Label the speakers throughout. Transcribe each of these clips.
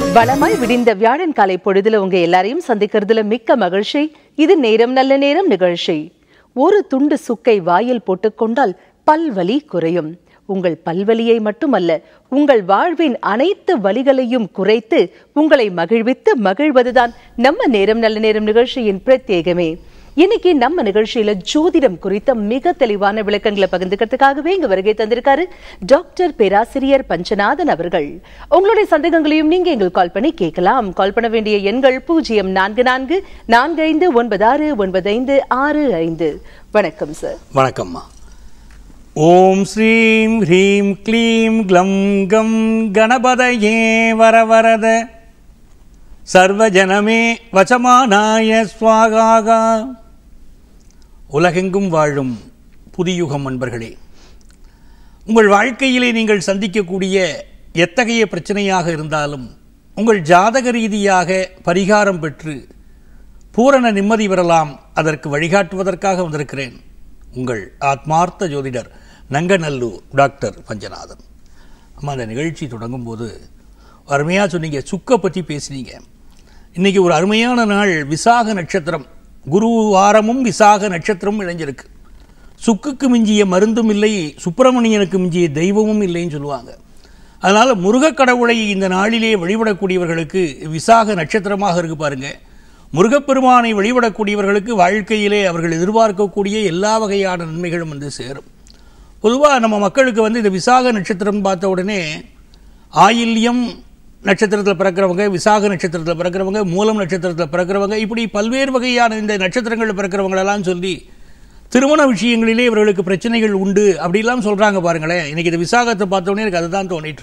Speaker 1: வளமாய் விடிந்த வியாழன் காலை பொழுதுல உங்க எல்லாரையும் சந்திக்கிறதுல மிக்க மகிழ்ச்சி இது நேரம் நல்ல நேரம் நிகழ்ச்சி ஒரு துண்டு சுக்கை வாயில் போட்டுக்கொண்டால் பல்வலி குறையும் உங்கள் பல்வலியை மட்டுமல்ல உங்கள் வாழ்வின் அனைத்து வலிகளையும் குறைத்து உங்களை மகிழ்வித்து மகிழ்வதுதான் நம்ம நேரம் நல்ல நேரம் நிகழ்ச்சியின் பிரத்யேகமே இன்னைக்கு நம்ம நிகழ்ச்சியில ஜோதிடம் குறித்த மிக தெளிவான விளக்கங்களை பகிர்ந்துக்கிறதுக்காகவே இங்க வருகை தந்திருக்காரு டாக்டர் பேராசிரியர் பஞ்சநாதன் அவர்கள் உங்களுடைய சந்தேகங்களையும் நீங்க எங்களுக்கு கால் பண்ணி கேட்கலாம் கால் பண்ண வேண்டிய எண்கள் பூஜ்ஜியம் நான்கு நான்கு நான்கு ஐந்து ஒன்பது ஆறு ஒன்பது ஐந்து ஆறு ஐந்து வணக்கம் சார்
Speaker 2: வணக்கம்மா ஓம் ஸ்ரீம் ஹ்ரீம் க்ளீம் க்ளம் கம் கணபதயே வரவரத சர்வஜனமே வசமானாய ஸ்வாகாகா உலகெங்கும் வாழும் புதியுகம் அன்பர்களே உங்கள் வாழ்க்கையிலே நீங்கள் சந்திக்கக்கூடிய எத்தகைய பிரச்சனையாக இருந்தாலும் உங்கள் ஜாதக ரீதியாக பரிகாரம் பெற்று பூரண நிம்மதி பெறலாம் அதற்கு வழிகாட்டுவதற்காக வந்திருக்கிறேன் உங்கள் ஆத்மார்த்த ஜோதிடர் நங்கநல்லூர் டாக்டர் பஞ்சநாதன் அம்மா அந்த நிகழ்ச்சி தொடங்கும் போது அருமையாக சொன்னீங்க சுக்கை பற்றி பேசினீங்க இன்னைக்கு ஒரு அருமையான நாள் விசாக நட்சத்திரம் குரு வாரமும் விசாக நட்சத்திரம் இணைஞ்சிருக்கு சுக்குக்கு மிஞ்சிய மருந்தும் இல்லை சுப்பிரமணியனுக்கு மிஞ்சிய தெய்வமும் இல்லைன்னு சொல்லுவாங்க அதனால் முருகக் கடவுளை இந்த நாளிலே வழிபடக்கூடியவர்களுக்கு விசாக நட்சத்திரமாக இருக்கு பாருங்க முருகப்பெருமானை வழிபடக்கூடியவர்களுக்கு வாழ்க்கையிலே அவர்கள் எதிர்பார்க்கக்கூடிய எல்லா வகையான நன்மைகளும் வந்து சேரும் பொதுவாக நம்ம மக்களுக்கு வந்து இந்த விசாக நட்சத்திரம் பார்த்த உடனே ஆயில்யம் நட்சத்திரத்தில் பிறக்கிறவங்க விசாக நட்சத்திரத்தில் பிறக்கிறவங்க மூலம் நட்சத்திரத்தில் பிறக்கிறவங்க இப்படி பல்வேறு வகையான இந்த நட்சத்திரங்களில் பிறக்கிறவங்களெல்லாம் சொல்லி திருமண விஷயங்களிலே இவர்களுக்கு பிரச்சனைகள் உண்டு அப்படிலாம் சொல்கிறாங்க பாருங்களேன் இன்னைக்கு இந்த விசாகத்தை பார்த்த உடனே எனக்கு அதுதான் தோணிட்டு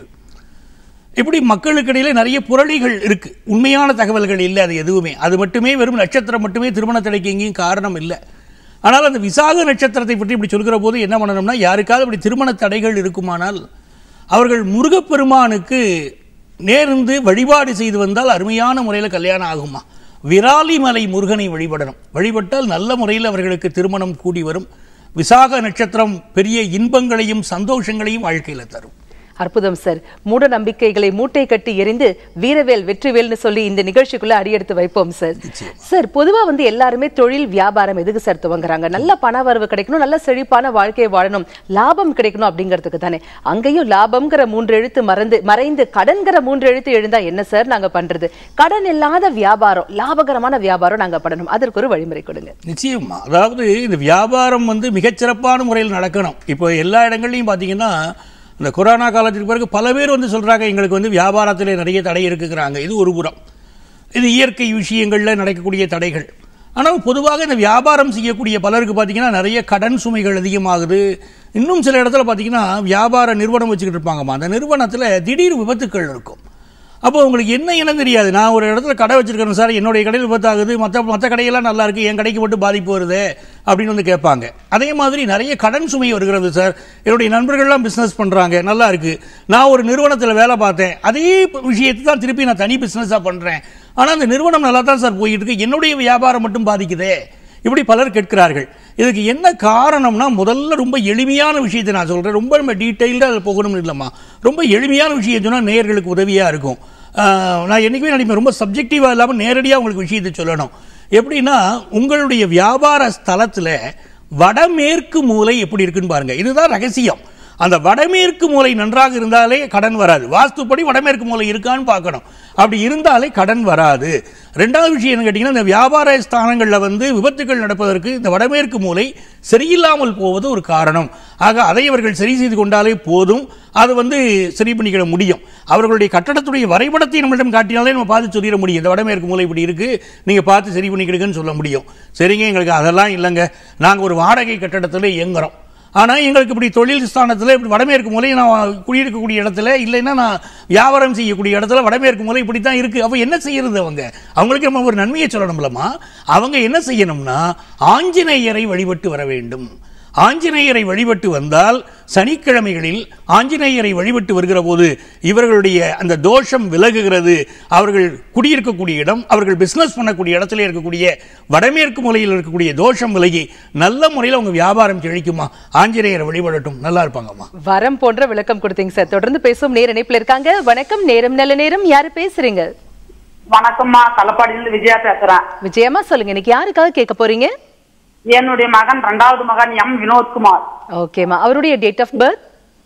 Speaker 2: இப்படி மக்களுக்கு இடையில நிறைய புரளிகள் இருக்கு உண்மையான தகவல்கள் இல்லை அது எதுவுமே அது மட்டுமே வெறும் நட்சத்திரம் மட்டுமே திருமண தடைக்கு எங்கேயும் காரணம் இல்லை ஆனால் அந்த விசாக நட்சத்திரத்தை பற்றி இப்படி சொல்கிற போது என்ன பண்ணணும்னா யாருக்காவது இப்படி திருமண தடைகள் இருக்குமானால் அவர்கள் முருகப்பெருமானுக்கு நேர்ந்து வழிபாடு செய்து வந்தால் அருமையான முறையில் கல்யாணம் ஆகுமா விராலிமலை முருகனை வழிபடணும் வழிபட்டால் நல்ல முறையில் அவர்களுக்கு திருமணம் கூடி வரும் விசாக நட்சத்திரம் பெரிய இன்பங்களையும் சந்தோஷங்களையும் வாழ்க்கையில் தரும்
Speaker 1: அற்புதம் சார் மூட நம்பிக்கைகளை மூட்டை கட்டி எரிந்து வீரவேல் வெற்றிவேல்னு சொல்லி இந்த நிகழ்ச்சிக்குள்ள அடியெடுத்து வைப்போம் சார் சார் பொதுவா வந்து எல்லாருமே தொழில் வியாபாரம் எதுக்கு சார் துவங்குறாங்க நல்ல பண வரவு கிடைக்கணும் நல்ல செழிப்பான வாழ்க்கையை வாழணும் லாபம் கிடைக்கணும் அப்படிங்கிறதுக்கு தானே அங்கேயும் லாபம்ங்கிற மூன்று எழுத்து மறந்து மறைந்து கடன்கிற மூன்று எழுத்து எழுந்தா என்ன சார் நாங்க பண்றது கடன் இல்லாத வியாபாரம் லாபகரமான வியாபாரம் நாங்க பண்ணணும் அதற்கு ஒரு வழிமுறை கொடுங்க
Speaker 2: நிச்சயமா அதாவது இந்த வியாபாரம் வந்து மிகச்சிறப்பான முறையில் நடக்கணும் இப்போ எல்லா இடங்கள்லையும் பார்த்தீங்கன்னா இந்த கொரோனா காலத்துக்கு பிறகு பல பேர் வந்து சொல்கிறாங்க எங்களுக்கு வந்து வியாபாரத்தில் நிறைய தடை இருக்குங்கிறாங்க இது ஒரு புறம் இது இயற்கை விஷயங்களில் நடக்கக்கூடிய தடைகள் ஆனால் பொதுவாக இந்த வியாபாரம் செய்யக்கூடிய பலருக்கு பார்த்தீங்கன்னா நிறைய கடன் சுமைகள் அதிகமாகுது இன்னும் சில இடத்துல பார்த்தீங்கன்னா வியாபார நிறுவனம் வச்சுக்கிட்டு இருப்பாங்கம்மா அந்த நிறுவனத்தில் திடீர் விபத்துக்கள் இருக்கும் அப்போ உங்களுக்கு என்ன என்ன தெரியாது நான் ஒரு இடத்துல கடை வச்சிருக்கேன் சார் என்னுடைய கடையில் விபத்தாகுது மற்ற மற்ற கடையெல்லாம் நல்லா இருக்கு என் கடைக்கு மட்டும் பாதிப்பு வருது அப்படின்னு வந்து கேட்பாங்க அதே மாதிரி நிறைய கடன் சுமை வருகிறது சார் என்னுடைய நண்பர்கள்லாம் பிஸ்னஸ் பண்ணுறாங்க நல்லா இருக்கு நான் ஒரு நிறுவனத்தில் வேலை பார்த்தேன் அதே விஷயத்தை தான் திருப்பி நான் தனி பிஸ்னஸாக பண்ணுறேன் ஆனால் அந்த நிறுவனம் நல்லா தான் சார் போயிட்டு இருக்கு என்னுடைய வியாபாரம் மட்டும் பாதிக்குதே இப்படி பலர் கேட்கிறார்கள் இதுக்கு என்ன காரணம்னா முதல்ல ரொம்ப எளிமையான விஷயத்தை நான் சொல்கிறேன் ரொம்ப நம்ம டீட்டெயில்டாக அதில் போகணும்னு இல்லைம்மா ரொம்ப எளிமையான விஷயம் சொன்னால் நேயர்களுக்கு உதவியாக இருக்கும் ஆஹ் நான் என்றைக்குமே நினைப்பேன் ரொம்ப சப்ஜெக்டிவாக இல்லாமல் நேரடியாக உங்களுக்கு விஷயத்தை சொல்லணும் எப்படின்னா உங்களுடைய வியாபார ஸ்தலத்தில் வடமேற்கு மூலை எப்படி இருக்குன்னு பாருங்க இதுதான் ரகசியம் அந்த வடமேற்கு மூலை நன்றாக இருந்தாலே கடன் வராது வாஸ்துப்படி வடமேற்கு மூலை இருக்கான்னு பார்க்கணும் அப்படி இருந்தாலே கடன் வராது ரெண்டாவது விஷயம் என்ன கேட்டிங்கன்னா இந்த வியாபார ஸ்தானங்களில் வந்து விபத்துகள் நடப்பதற்கு இந்த வடமேற்கு மூலை சரியில்லாமல் போவது ஒரு காரணம் ஆக அதை அவர்கள் சரி செய்து கொண்டாலே போதும் அது வந்து சரி பண்ணிக்கிட முடியும் அவர்களுடைய கட்டடத்துடைய வரைபடத்தை நம்மளிடம் காட்டினாலே நம்ம பார்த்து சொல்லிட முடியும் இந்த வடமேற்கு மூலை இப்படி இருக்கு நீங்க பார்த்து சரி பண்ணிக்கிடுங்கன்னு சொல்ல முடியும் சரிங்க எங்களுக்கு அதெல்லாம் இல்லைங்க நாங்கள் ஒரு வாடகை கட்டடத்தில் இயங்குறோம் ஆனால் எங்களுக்கு இப்படி தொழில் ஸ்தானத்தில் இப்படி வடமேற்கு மூலை நான் குடியிருக்கக்கூடிய இடத்துல இல்லைன்னா நான் வியாபாரம் செய்யக்கூடிய இடத்துல வடமேற்கு மூலை இப்படி தான் இருக்குது அப்போ என்ன செய்யறது அவங்க அவங்களுக்கு நம்ம ஒரு நன்மையை சொல்லணும்லம்மா அவங்க என்ன செய்யணும்னா ஆஞ்சநேயரை வழிபட்டு வர வேண்டும் ஆஞ்சநேயரை வழிபட்டு வந்தால் சனிக்கிழமைகளில் ஆஞ்சநேயரை வழிபட்டு வருகிற போது இவர்களுடைய அந்த தோஷம் விலகுகிறது அவர்கள் குடியிருக்கக்கூடிய இடம் அவர்கள் பிசினஸ் பண்ணக்கூடிய இடத்துல இருக்கக்கூடிய வடமேற்கு மூலையில் இருக்கக்கூடிய தோஷம் விலகி நல்ல முறையில் அவங்க வியாபாரம் செழிக்குமா ஆஞ்சநேயரை வழிபடட்டும் நல்லா இருப்பாங்கம்மா
Speaker 1: வரம் போன்ற விளக்கம் கொடுத்தீங்க சார் தொடர்ந்து பேசும் நேர இணைப்புல இருக்காங்க வணக்கம் நேரம் நல்ல நேரம் யாரு பேசுறீங்க
Speaker 3: வணக்கம்மா களப்பாடியிலிருந்து விஜயா பேசுறேன்
Speaker 1: விஜயம்மா சொல்லுங்க இன்னைக்கு யாருக்காக கேட்க போறீங்க
Speaker 3: என்னுடைய மகன் ரெண்டாவது மகன் எம் வினோத்குமார்
Speaker 1: ஓகேம்மா அவருடைய டேட் ஆஃப் பர்த்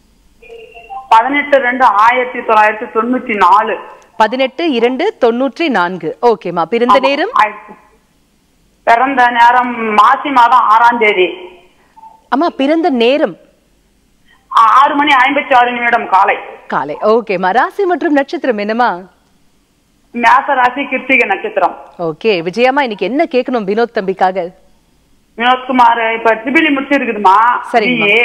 Speaker 3: பதினெட்டு ரெண்டு ஆயிரத்தி தொள்ளாயிரத்தி தொண்ணூத்தி நாலு
Speaker 1: பதினெட்டு இரண்டு தொண்ணூற்றி நான்கு ஓகேம்மா பிறந்த நேரம்
Speaker 3: ஆயிரத்தி- பிறந்த நேரம் மாசி மாதம் ஆறாம் தேதி
Speaker 1: அம்மா பிறந்த நேரம்
Speaker 3: ஆ- ஆறு மணி ஐம்பத்தி ஆறு நிமிடம் காலை
Speaker 1: காலை ஓகேம்மா ராசி மற்றும் நட்சத்திரம் என்னம்மா
Speaker 3: மேச ராசி கிருத்திகை நட்சத்திரம்
Speaker 1: ஓகே விஜயம்மா இன்னைக்கு என்ன கேட்கணும் வினோத் தம்பிக்காக
Speaker 3: வினோத்குமார் இப்ப ட்ரிபிளி முடிச்சிருக்குதுமா
Speaker 1: சரிங்கம்மா.
Speaker 3: BA.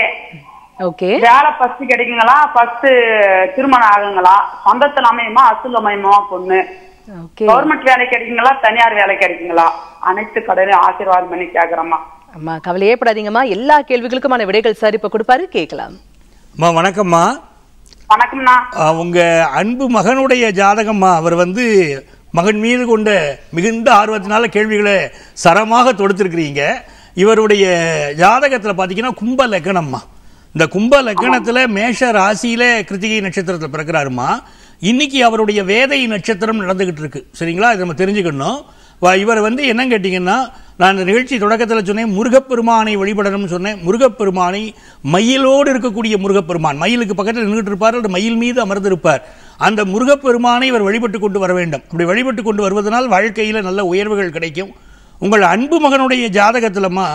Speaker 1: ஓகே
Speaker 3: வேலை ஃபர்ஸ்ட் கிடைக்குங்களா ஃபர்ஸ்ட் திருமணம் ஆகுங்களா சொந்தத்துல அமையுமா அசுல் அமையுமா பொண்ணு
Speaker 1: ஓகே
Speaker 3: கவர்மெண்ட் வேலை கிடைக்குங்களா தனியார் வேலை கிடைக்குங்களா அனைத்து கடலையும் ஆசீர்வாதம் பண்ணி கேக்குறேம்மா
Speaker 1: அம்மா கவலையே படாதீங்கம்மா எல்லா கேள்விகளுக்குமான விடைகள் சார் இப்ப கொடுப்பாரு கேட்கலாம்
Speaker 2: அம்மா வணக்கம்மா
Speaker 3: வணக்கம்ண்ணா
Speaker 2: ஆஹ் உங்க அன்பு மகனுடைய ஜாதகம்மா அவர் வந்து மகன் மீது கொண்ட மிகுந்த ஆர்வத்தினால கேள்விகளை சரமாக தொடுத்திருக்கிறீங்க இவருடைய ஜாதகத்தில் பார்த்தீங்கன்னா கும்ப லக்னம்மா இந்த கும்ப லக்னத்தில் மேஷ ராசியில கிருத்திகை நட்சத்திரத்தில் பிறக்கிறாருமா இன்னைக்கு அவருடைய வேதை நட்சத்திரம் நடந்துகிட்டு இருக்கு சரிங்களா இதை நம்ம தெரிஞ்சுக்கணும் வ- இவர் வந்து என்னன்னு கேட்டிங்கன்னா நான் இந்த நிகழ்ச்சி தொடக்கத்தில் சொன்னேன் முருகப்பெருமானை வழிபடணும்னு சொன்னேன் முருகப்பெருமானை மயிலோடு இருக்கக்கூடிய முருகப்பெருமான் மயிலுக்கு பக்கத்தில் நின்றுட்டு இருப்பார் அல்லது மயில் மீது அமர்ந்திருப்பார் அந்த முருகப்பெருமானை இவர் வழிபட்டு கொண்டு வர வேண்டும் அப்படி வழிபட்டு கொண்டு வருவதனால் வாழ்க்கையில் நல்ல உயர்வுகள் கிடைக்கும் உங்கள் அன்பு மகனுடைய ஜாதகத்திலமா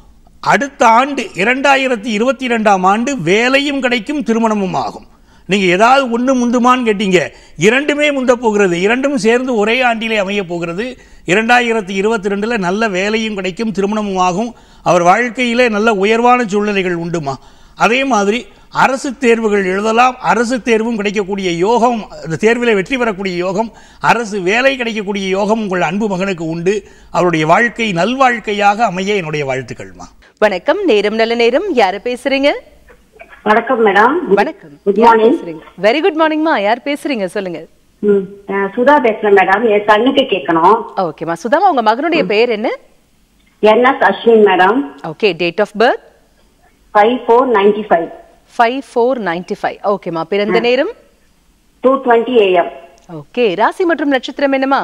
Speaker 2: அடுத்த ஆண்டு இரண்டாயிரத்தி இருபத்தி ரெண்டாம் ஆண்டு வேலையும் கிடைக்கும் திருமணமும் ஆகும் நீங்க ஏதாவது ஒண்ணு முந்துமான்னு கேட்டீங்க இரண்டுமே முந்த போகிறது இரண்டும் சேர்ந்து ஒரே ஆண்டிலே அமைய போகிறது இரண்டாயிரத்தி இருபத்தி ரெண்டுல நல்ல வேலையும் கிடைக்கும் திருமணமும் ஆகும் அவர் வாழ்க்கையிலே நல்ல உயர்வான சூழ்நிலைகள் உண்டுமா அதே மாதிரி அரசு தேர்வுகள் எழுதலாம் அரசு தேர்வும் கிடைக்கக்கூடிய யோகம் அந்த தேர்வில் வெற்றி பெறக்கூடிய யோகம் அரசு வேலை கிடைக்கக்கூடிய யோகம் உங்கள் அன்பு மகனுக்கு உண்டு அவருடைய வாழ்க்கை நல்வாழ்க்கையாக அமைய என்னுடைய வாழ்த்துக்கள்மா
Speaker 1: வணக்கம் நேரம் நல்ல நேரம் யாரு பேசுறீங்க
Speaker 4: வணக்கம் மேடம்
Speaker 1: வணக்கம்
Speaker 4: குட்
Speaker 1: யார்
Speaker 4: மார்னிங்
Speaker 1: பேசுறீங்க வெரி குட் மார்னிங்மா யார் பேசுறீங்க சொல்லுங்க
Speaker 4: ம், அஹ், சுதா பேசுறேன் மேடம் என் சன்னுக்கு கேட்கணும்
Speaker 1: ஓகேம்மா சுதாமா உங்க மகனுடைய பெயர் என்ன
Speaker 4: NS Ashwin madam
Speaker 1: okay date of birth
Speaker 4: five four ninety five
Speaker 1: five four ninety five ஓகேம்மா பிறந்த நேரம்
Speaker 4: டூ டுவெண்ட்டி ஏஎம்
Speaker 1: ஓகே ராசி மற்றும் நட்சத்திரம் என்னம்மா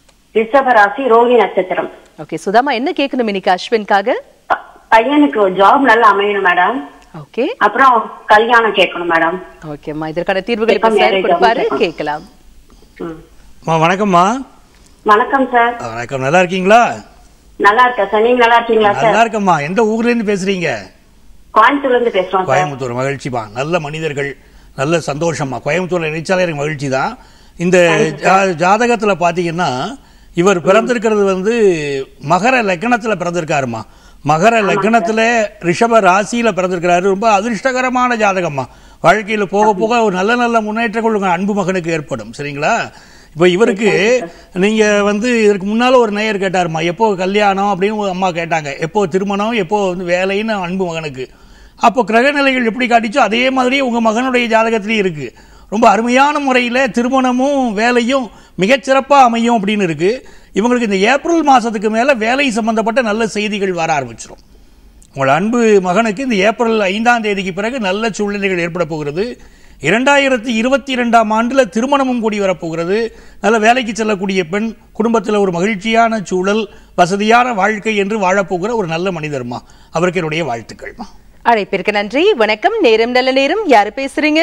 Speaker 4: ரிஷப ராசி ரோஹி நட்சத்திரம்
Speaker 1: ஓகே சுதாமா என்ன கேட்கணும் இன்னைக்கு அஸ்வின்காக
Speaker 4: ப- பையனுக்கு ஜாப் நல்லா அமையணும் மேடம்
Speaker 1: ஓகே
Speaker 4: அப்புறம் கல்யாணம் கேட்கணும் மேடம்
Speaker 1: ஓகேம்மா இதற்கான தீர்வுகள் இப்ப
Speaker 4: எப்ப
Speaker 1: சார்
Speaker 4: marriage
Speaker 1: கொடுப்பாரு
Speaker 4: ஆகும்?
Speaker 1: கேட்கலாம்
Speaker 4: ம்.
Speaker 2: அம்மா வணக்கம்மா
Speaker 4: வணக்கம் சார்
Speaker 2: வணக்கம் நல்லா இருக்கீங்களா
Speaker 4: நல்லா இருக்கேன் சார் நீங்க நல்லா இருக்கீங்களா
Speaker 2: நல்லா
Speaker 4: சார்
Speaker 2: இருக்கம்மா எந்த ஊர்ல இருந்து பேசுறீங்க
Speaker 4: கோயம்புத்தூர்ல இருந்து பேசுறோம் சார்
Speaker 2: கோயம்புத்தூர் மகிழ்ச்சிமா நல்ல மனிதர்கள் நல்ல சந்தோஷமா கோயம்புத்தூர்ல நினைச்சாலே எனக்கு மகிழ்ச்சி தான் இந்த ஜா- ஜாதகத்துல பாத்தீங்கன்னா இவர் பிறந்திருக்கிறது வந்து மகர லக்னத்துல பிறந்திருக்காருமா மகர லக்னத்துல ரிஷப ராசியில பிறந்திருக்கிறாரு ரொம்ப அதிர்ஷ்டகரமான ஜாதகம்மா வாழ்க்கையில போக போக ஒரு நல்ல நல்ல முன்னேற்றங்கள் உங்க அன்பு மகனுக்கு ஏற்படும் சரிங்களா இப்போ இவருக்கு நீங்க வந்து இதற்கு முன்னால ஒரு நேயர் கேட்டாருமா எப்போ கல்யாணம் அப்படின்னு ஒரு அம்மா கேட்டாங்க எப்போ திருமணம் எப்போ வந்து வேலைன்னு அன்பு மகனுக்கு அப்போ கிரகநிலைகள் எப்படி காட்டிச்சோ அதே மாதிரி உங்க மகனுடைய ஜாதகத்திலேயும் இருக்கு ரொம்ப அருமையான முறையில் திருமணமும் வேலையும் மிகச்சிறப்பாக அமையும் அப்படின்னு இருக்கு இவங்களுக்கு இந்த ஏப்ரல் மாசத்துக்கு மேலே வேலை சம்பந்தப்பட்ட நல்ல செய்திகள் வர ஆரம்பிச்சிடும் உங்கள் அன்பு மகனுக்கு இந்த ஏப்ரல் ஐந்தாம் தேதிக்கு பிறகு நல்ல சூழ்நிலைகள் ஏற்பட போகிறது இரண்டாயிரத்தி இருபத்தி இரண்டாம் ஆண்டில் திருமணமும் கூடி வரப்போகிறது நல்ல வேலைக்கு செல்லக்கூடிய பெண் குடும்பத்தில் ஒரு மகிழ்ச்சியான சூழல் வசதியான வாழ்க்கை என்று வாழப்போகிற ஒரு நல்ல மனிதர்மா அவருக்கு என்னுடைய வாழ்த்துக்கள்மா
Speaker 1: அழைப்பிற்கு நன்றி வணக்கம் நேரம் நல்ல நேரம் யார் பேசுறீங்க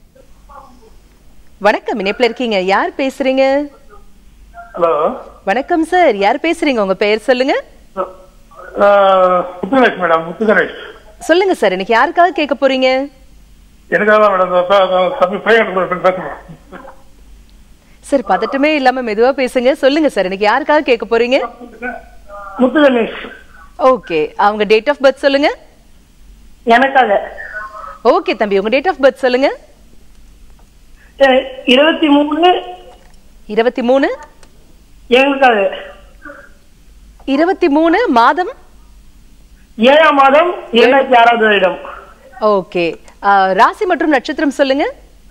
Speaker 1: வணக்கம் இணைப்புல இருக்கீங்க யார் பேசுறீங்க
Speaker 5: ஹலோ
Speaker 1: வணக்கம் சார் யார் பேசுறீங்க உங்க பெயர் சொல்லுங்க
Speaker 5: முத்துகணேஷ் மேடம் முத்துகணேஷ்
Speaker 1: சொல்லுங்க சார் இன்னைக்கு யாருக்காக கேட்க போறீங்க
Speaker 5: எனக்காக தான் மேடம் இந்த ப- தம்பி பையன் கூட பேசுறேன்
Speaker 1: சார் பதட்டமே இல்லாம மெதுவா பேசுங்க சொல்லுங்க சார் இன்னைக்கு யாருக்காக கேட்க போறீங்க
Speaker 5: முத்துகணேஷ்
Speaker 1: ஓகே அவங்க டேட் ஆஃப் பர்த் சொல்லுங்க
Speaker 4: எனக்காக
Speaker 1: ஓகே தம்பி உங்க டேட் ஆஃப் பர்த் சொல்லுங்க
Speaker 4: அஹ், இருபத்தி மூணு
Speaker 1: இருபத்தி மூணு
Speaker 4: எங்களுக்காக
Speaker 1: இருபத்தி மூணு மாதம்
Speaker 6: ஏழாம் மாதம் இரண்டாயிரத்தி ஆறாவது வருடம்
Speaker 1: ஓகே ராசி மற்றும் நட்சத்திரம் சொல்லுங்க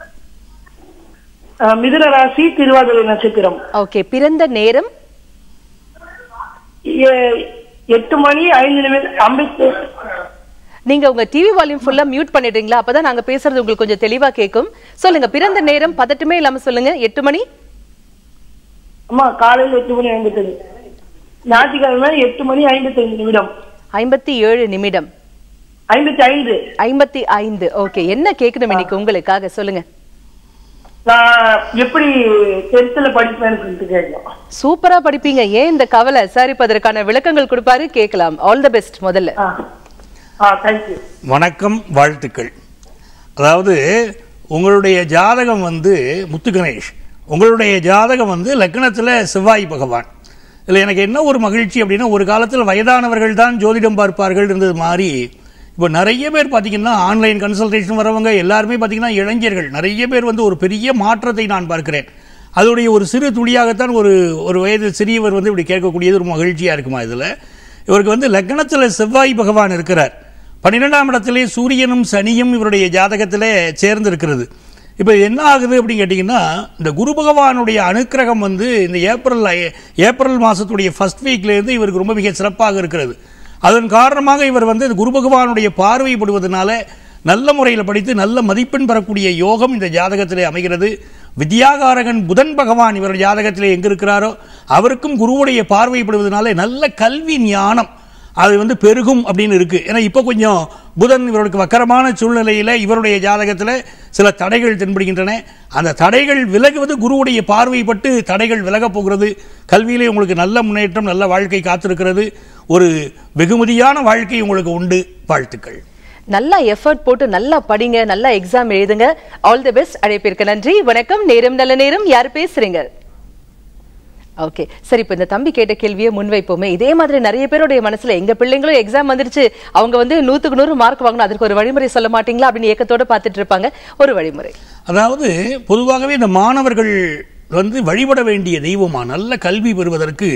Speaker 6: அஹ், மிதுன ராசி திருவாதிரை நட்சத்திரம்
Speaker 1: ஓகே பிறந்த நேரம்
Speaker 6: எ- எட்டு மணி ஐந்து நிமிடம் ஐம்பத்தி
Speaker 1: நீங்க உங்க டிவி வால்யூம் ஃபுல்லா மியூட் பண்ணிடுறீங்களா அப்பதான் நாங்க பேசுறது உங்களுக்கு கொஞ்சம் தெளிவா கேட்கும் சொல்லுங்க பிறந்த நேரம் பதட்டமே இல்லாம சொல்லுங்க எட்டு மணி
Speaker 6: அம்மா காலையில் எட்டு மணி ஐம்பத்தஞ்சு ஞாயிற்றுக்கிழமை எட்டு மணி ஐம்பத்தைந்து நிமிடம்
Speaker 1: ஐம்பத்தி ஏழு நிமிடம்
Speaker 6: ஐம்பத்தி ஐந்து
Speaker 1: ஐம்பத்தி ஐந்து ஓகே என்ன கேட்கணும் இன்னைக்கு உங்களுக்காக சொல்லுங்க
Speaker 6: நான் எப்படி டென்த்ல படிப்பேன்னு சொல்லிட்டு கேட்கலாம்
Speaker 1: சூப்பரா படிப்பீங்க ஏன் இந்த கவலை சார் இப்ப அதற்கான விளக்கங்கள் கொடுப்பாரு கேட்கலாம் ஆல் தி பெஸ்ட் முதல்ல
Speaker 6: ஆ ஆ தேங்க்யூ
Speaker 2: வணக்கம் வாழ்த்துக்கள் அதாவது உங்களுடைய ஜாதகம் வந்து முத்து கணேஷ் உங்களுடைய ஜாதகம் வந்து லக்னத்தில் செவ்வாய் பகவான் இதில் எனக்கு என்ன ஒரு மகிழ்ச்சி அப்படின்னா ஒரு காலத்தில் வயதானவர்கள் தான் ஜோதிடம் பார்ப்பார்கள் இருந்தது மாதிரி இப்போ நிறைய பேர் பார்த்தீங்கன்னா ஆன்லைன் கன்சல்டேஷன் வரவங்க எல்லாருமே பார்த்தீங்கன்னா இளைஞர்கள் நிறைய பேர் வந்து ஒரு பெரிய மாற்றத்தை நான் பார்க்கிறேன் அதோடைய ஒரு சிறு துளியாகத்தான் ஒரு ஒரு வயது சிறியவர் வந்து இப்படி கேட்கக்கூடியது ஒரு மகிழ்ச்சியாக இருக்குமா இதில் இவருக்கு வந்து லக்னத்தில் செவ்வாய் பகவான் இருக்கிறார் பன்னிரெண்டாம் இடத்திலே சூரியனும் சனியும் இவருடைய ஜாதகத்திலே சேர்ந்து இருக்கிறது இப்போ என்ன ஆகுது அப்படின்னு கேட்டிங்கன்னா இந்த குரு பகவானுடைய அனுக்கிரகம் வந்து இந்த ஏப்ரல் ஐ- ஏப்ரல் மாதத்துடைய ஃபர்ஸ்ட் வீக்லேருந்து இவருக்கு ரொம்ப மிக சிறப்பாக இருக்கிறது அதன் காரணமாக இவர் வந்து இந்த குரு பகவானுடைய பார்வைப்படுவதனால நல்ல முறையில் படித்து நல்ல மதிப்பெண் பெறக்கூடிய யோகம் இந்த ஜாதகத்திலே அமைகிறது வித்யாகாரகன் புதன் பகவான் இவர் ஜாதகத்திலே எங்க இருக்கிறாரோ அவருக்கும் குருவுடைய பார்வைப்படுவதனால நல்ல கல்வி ஞானம் அது வந்து பெருகும் அப்படின்னு இருக்கு ஏன்னா இப்போ கொஞ்சம் புதன் இவருக்கு வக்கரமான சூழ்நிலையில் இவருடைய ஜாதகத்தில் சில தடைகள் தென்படுகின்றன அந்த தடைகள் விலகுவது குருவுடைய பார்வைப்பட்டு தடைகள் விலகப் போகிறது கல்வியிலே உங்களுக்கு நல்ல முன்னேற்றம் நல்ல வாழ்க்கை காத்திருக்கிறது ஒரு வெகுமதியான வாழ்க்கை உங்களுக்கு உண்டு வாழ்த்துக்கள்
Speaker 1: நல்லா எஃபர்ட் போட்டு நல்லா படிங்க நல்லா எக்ஸாம் எழுதுங்க ஆல் தி பெஸ்ட் அழைப்பிற்கு நன்றி வணக்கம் நேரம் நல்ல நேரம் யார் பேசுறீங்க ஓகே சரி இப்போ இந்த தம்பி கேட்ட கேள்வியை முன்வைப்போமே இதே மாதிரி நிறைய பேருடைய மனசுல எங்க பிள்ளைங்களும் எக்ஸாம் வந்துருச்சு அவங்க வந்து நூத்துக்கு நூறு மார்க் வாங்கணும் அதற்கு ஒரு வழிமுறை சொல்ல மாட்டீங்களா அப்படின்னு ஏக்கத்தோட பார்த்துட்டு இருப்பாங்க ஒரு வழிமுறை
Speaker 2: அதாவது பொதுவாகவே இந்த மாணவர்கள் வந்து வழிபட வேண்டிய தெய்வமா நல்ல கல்வி பெறுவதற்கு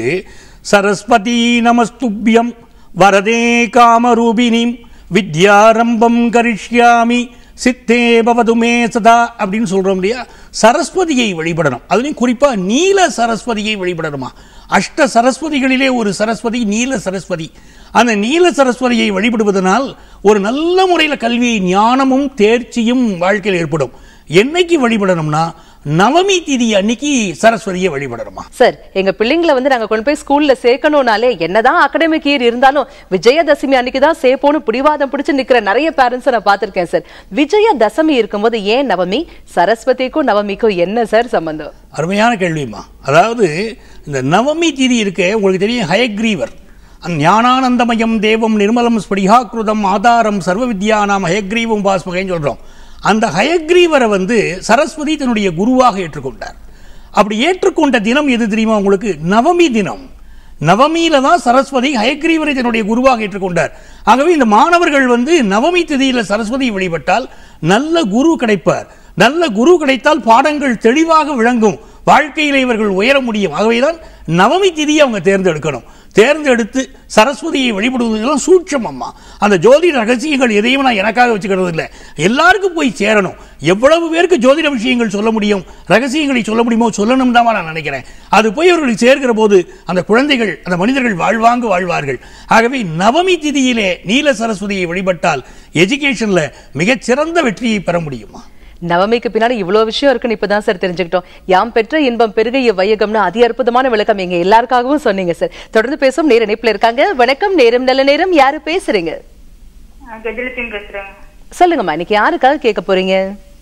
Speaker 2: சரஸ்வதி நமஸ்துப்யம் வரதே காமரூபிணிம் வித்யாரம்பம் கரிஷ்யாமி சித்தே பவதுமே சதா அப்படின்னு சொல்றோம் இல்லையா சரஸ்வதியை வழிபடணும் அதுலயும் குறிப்பா நீல சரஸ்வதியை வழிபடணுமா அஷ்ட சரஸ்வதிகளிலே ஒரு சரஸ்வதி நீல சரஸ்வதி அந்த நீல சரஸ்வதியை வழிபடுவதனால் ஒரு நல்ல முறையில் கல்வி ஞானமும் தேர்ச்சியும் வாழ்க்கையில் ஏற்படும் என்னைக்கு வழிபடணும்னா நவமி திதி அன்னைக்கு சரஸ்வதியை வழிபடணுமா
Speaker 1: சார் எங்க பிள்ளைங்களை வந்து நாங்க கொண்டு போய் ஸ்கூல்ல சேர்க்கணும்னாலே என்னதான் அகடமிக் இயர் இருந்தாலும் விஜயதசமி அன்னைக்கு தான் சேர்ப்போன்னு பிடிவாதம் பிடிச்சு நிக்கிற நிறைய பேரண்ட்ஸ் நான் பார்த்திருக்கேன் சார் விஜயதசமி இருக்கும்போது ஏன் நவமி சரஸ்வதிக்கும் நவமிக்கும் என்ன சார் சம்பந்தம்
Speaker 2: அருமையான கேள்விமா அதாவது இந்த நவமி திதி இருக்க உங்களுக்கு தெரியும் ஹயக்ரீவர் அந்த ஞானானந்தமயம் தேவம் நிர்மலம் ஸ்படிகாக்கிருதம் ஆதாரம் சர்வ வித்யானாம் ஹயக்ரீவம் பாஸ்மகைன்னு சொல்றோம் அந்த ஹயக்ரீவரை வந்து சரஸ்வதி தன்னுடைய குருவாக ஏற்றுக்கொண்டார் அப்படி ஏற்றுக்கொண்ட தினம் எது தெரியுமா உங்களுக்கு நவமி தினம் நவமியில தான் சரஸ்வதி ஹயக்ரீவரை தன்னுடைய குருவாக ஏற்றுக்கொண்டார் ஆகவே இந்த மாணவர்கள் வந்து நவமி திதியில சரஸ்வதியை வழிபட்டால் நல்ல குரு கிடைப்பார் நல்ல குரு கிடைத்தால் பாடங்கள் தெளிவாக விளங்கும் வாழ்க்கையில இவர்கள் உயர முடியும் ஆகவேதான் நவமி திதியை அவங்க தேர்ந்தெடுக்கணும் தேர்ந்தெடுத்து சரஸ்வதியை வழிபடுவதெல்லாம் சூட்சம் அம்மா அந்த ஜோதிட ரகசியங்கள் எதையும் நான் எனக்காக வச்சுக்கிறது இல்லை எல்லாருக்கும் போய் சேரணும் எவ்வளவு பேருக்கு ஜோதிட விஷயங்கள் சொல்ல முடியும் ரகசியங்களை சொல்ல முடியுமோ சொல்லணும் தான் நான் நினைக்கிறேன் அது போய் அவர்களுக்கு சேர்க்கிற போது அந்த குழந்தைகள் அந்த மனிதர்கள் வாழ்வாங்கு வாழ்வார்கள் ஆகவே நவமி திதியிலே நீல சரஸ்வதியை வழிபட்டால் எஜுகேஷன்ல மிகச்சிறந்த வெற்றியை பெற முடியுமா
Speaker 1: நவமிக்கு பின்னாடி இவ்வளவு விஷயம் இருக்குன்னு இப்பதான் சார் தெரிஞ்சுக்கிட்டோம் யாம் பெற்ற இன்பம் பெருகைய வையகம்னு அதி அற்புதமான விளக்கம் எங்க எல்லாருக்காகவும் சொன்னீங்க சார் தொடர்ந்து பேசும் நேர இணைப்புல இருக்காங்க வணக்கம் நேரம் நல்ல நேரம் யாரு பேசுறீங்க
Speaker 3: கஜலட்சுமி பேசுறேங்க
Speaker 1: சொல்லுங்கம்மா இன்னைக்கு யாருக்காக கேட்க போறீங்க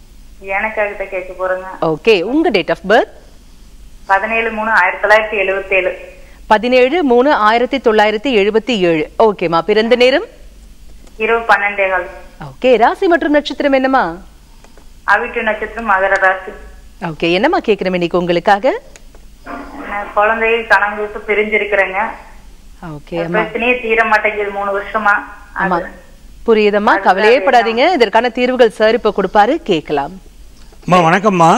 Speaker 3: எனக்காக தான் கேட்க போறேங்க
Speaker 1: ஓகே உங்க டேட் ஆஃப் பர்த்
Speaker 3: பதினேழு மூணு ஆயிரத்தி தொள்ளாயிரத்தி எழுபத்தி ஏழு
Speaker 1: பதினேழு மூணு ஆயிரத்தி தொள்ளாயிரத்தி எழுபத்தி ஏழு ஓகேம்மா பிறந்த நேரம்
Speaker 3: இரவு பன்னெண்டே கால்
Speaker 1: ஓகே ராசி மற்றும் நட்சத்திரம் என்னம்மா
Speaker 3: அவிட்டு நட்சத்திரம் மகர ராசி
Speaker 1: ஓகே என்னம்மா கேட்கிறோம் இன்னைக்கு உங்களுக்காக
Speaker 3: நான் குழந்தையை கணவன் விட்டு பிரிஞ்சிருக்கிறேங்க
Speaker 1: ஓகே அம்மா
Speaker 3: பிரச்சனையே தீர மாட்டேங்குது மூணு வருஷமா
Speaker 1: ஆமா புரியுதம்மா கவலையே படாதீங்க இதற்கான தீர்வுகள் சார் இப்ப கொடுப்பாரு கேட்கலாம்
Speaker 2: அம்மா வணக்கம்மா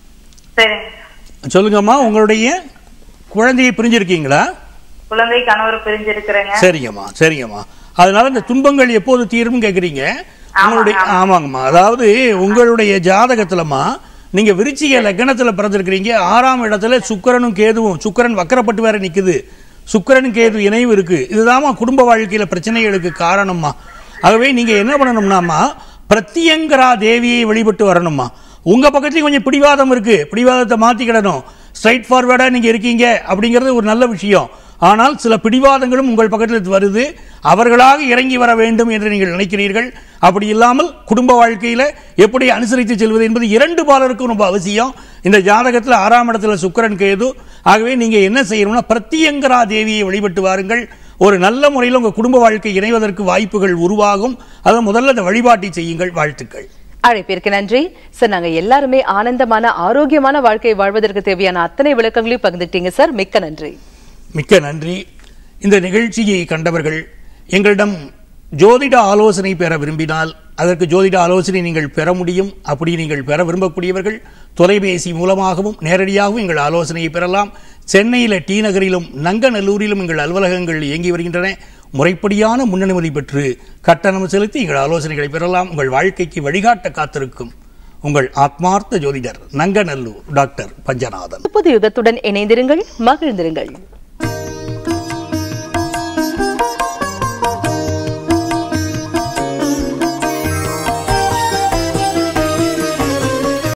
Speaker 3: சரிங்க
Speaker 2: சொல்லுங்கம்மா உங்களுடைய குழந்தையை பிரிஞ்சிருக்கீங்களா
Speaker 3: குழந்தை கணவர் பிரிஞ்சிருக்கிறேங்க
Speaker 2: சரிங்கம்மா சரிங்கம்மா அதனால இந்த துன்பங்கள் எப்போது தீரும் கேக்குறீங்க உங்களுடைய ஆமாங்கம்மா அதாவது உங்களுடைய ஜாதகத்துலமா நீங்க விருச்சிக லக்னத்துல பிறந்திருக்கிறீங்க ஆறாம் இடத்துல சுக்கிரனும் கேதுவும் சுக்கிரன் வக்கரப்பட்டு வேற நிக்குது சுக்கிரன் கேது இணைவு இருக்கு இதுதாம்மா குடும்ப வாழ்க்கையில பிரச்சனைகளுக்கு காரணம்மா ஆகவே நீங்க என்ன பண்ணணும்னாமா பிரத்யங்கரா தேவியை வழிபட்டு வரணுமா உங்க பக்கத்துலயும் கொஞ்சம் பிடிவாதம் இருக்கு பிடிவாதத்தை மாத்திக்கிடணும் ஸ்ட்ரைட் ஃபார்வர்டா நீங்க இருக்கீங்க அப்படிங்கிறது ஒரு நல்ல விஷயம் ஆனால் சில பிடிவாதங்களும் உங்கள் பக்கத்தில் வருது அவர்களாக இறங்கி வர வேண்டும் என்று நீங்கள் நினைக்கிறீர்கள் அப்படி இல்லாமல் குடும்ப வாழ்க்கையில எப்படி அனுசரித்து செல்வது என்பது இரண்டு பாலருக்கும் ரொம்ப அவசியம் இந்த ஜாதகத்தில் ஆறாம் இடத்துல சுக்கிரன் கேது ஆகவே நீங்க என்ன செய்யணும்னா பிரத்யங்கரா தேவியை வழிபட்டு வாருங்கள் ஒரு நல்ல முறையில் உங்க குடும்ப வாழ்க்கை இணைவதற்கு வாய்ப்புகள் உருவாகும் அதை முதல்ல இந்த வழிபாட்டை செய்யுங்கள் வாழ்த்துக்கள்
Speaker 1: அழைப்பிற்கு நன்றி சார் நாங்க எல்லாருமே ஆனந்தமான ஆரோக்கியமான வாழ்க்கை வாழ்வதற்கு தேவையான அத்தனை விளக்கங்களையும் பகிர்ந்துட்டீங்க சார் மிக்க நன்றி
Speaker 2: மிக்க நன்றி இந்த நிகழ்ச்சியை கண்டவர்கள் எங்களிடம் ஜோதிட ஆலோசனை பெற விரும்பினால் அதற்கு ஜோதிட ஆலோசனை நீங்கள் பெற முடியும் அப்படி நீங்கள் பெற விரும்பக்கூடியவர்கள் தொலைபேசி மூலமாகவும் நேரடியாகவும் எங்கள் ஆலோசனையை பெறலாம் சென்னையில் டி நகரிலும் நங்கநல்லூரிலும் எங்கள் அலுவலகங்கள் இயங்கி வருகின்றன முறைப்படியான முன்னனுமதி பெற்று கட்டணம் செலுத்தி எங்கள் ஆலோசனைகளை பெறலாம் உங்கள் வாழ்க்கைக்கு வழிகாட்ட காத்திருக்கும் உங்கள் ஆத்மார்த்த ஜோதிடர் நங்கநல்லூர் டாக்டர் பஞ்சநாதன்
Speaker 1: புது யுகத்துடன் இணைந்திருங்கள் மகிழ்ந்திருங்கள்